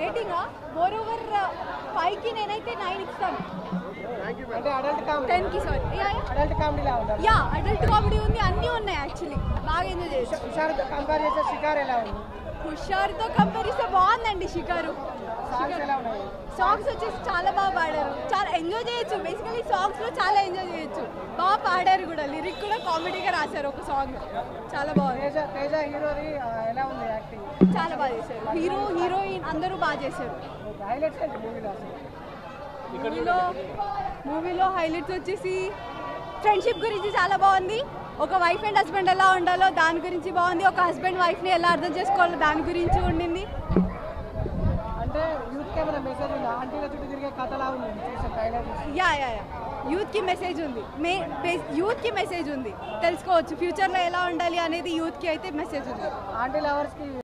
రేటింగా more over five కి నేనైతే nine ఇస్తాను అంటే అడల్ట్ కామెడీ టెన్ కి సారీ అడల్ట్ కామెడీలా ఉందా యా అడల్ట్ కామెడీ ఉంది అన్నీ ఉన్నాయి యాక్చువల్లీ బాగా ఎంజాయ్ చేసాం హుషారుతో కంపేర్ చేస్తే షికార్ ఎలా ఉంది హుషారుతో కంపేర్ చేస్తే బాగుందండి షికారు సాంగ్స్ ఎలా ఉన్నాయి సాంగ్స్ వచ్చేసి చాలా బాగా పాడారు చాలా ఎంజాయ్ చేయొచ్చు బేసికలీ సాంగ్స్ లో చాలా ఎంజాయ్ చేయొచ్చు బాగా పాడారు కూడా లిరిక్ కూడా కామెడీగా రాశారు ఒక సాంగ్ చాలా బాగుంది తేజ తేజ హీరోది ఆ, ఎలా ఉంది యాక్టింగ్ చాలా బాగా చేశారు హీరో హీరోయిన్ అందరూ బాగా చేశారు హైలైట్స్ ఏంటి మూవీలో అసలు మూవీలో మూవీలో హైలైట్స్ వచ్చేసి ఫ్రెండ్షిప్ గురించి చాలా బాగుంది ఒక వైఫ్ అండ్ హస్బెండ్ ఎలా ఉండాలో దాని గురించి బాగుంది ఒక హస్బెండ్ వైఫ్ని ఎలా అర్థం చేసుకోవాలో దాని గురించి ఉండింది అంటే యూత్ కెమెరా మెసేజ్ ఉంది ఆంటీల చుట్టూ తిరిగే కథలా ఉంది చూసే ట్రైలర్ యా యా యా యూత్కి మెసేజ్ ఉంది మే యూత్కి మెసేజ్ ఉంది తెలుసుకోవచ్చు ఫ్యూచర్లో ఎలా ఉండాలి అనేది యూత్కి అయితే మెసేజ్ ఉంది ఆంటీ లవర్స్కి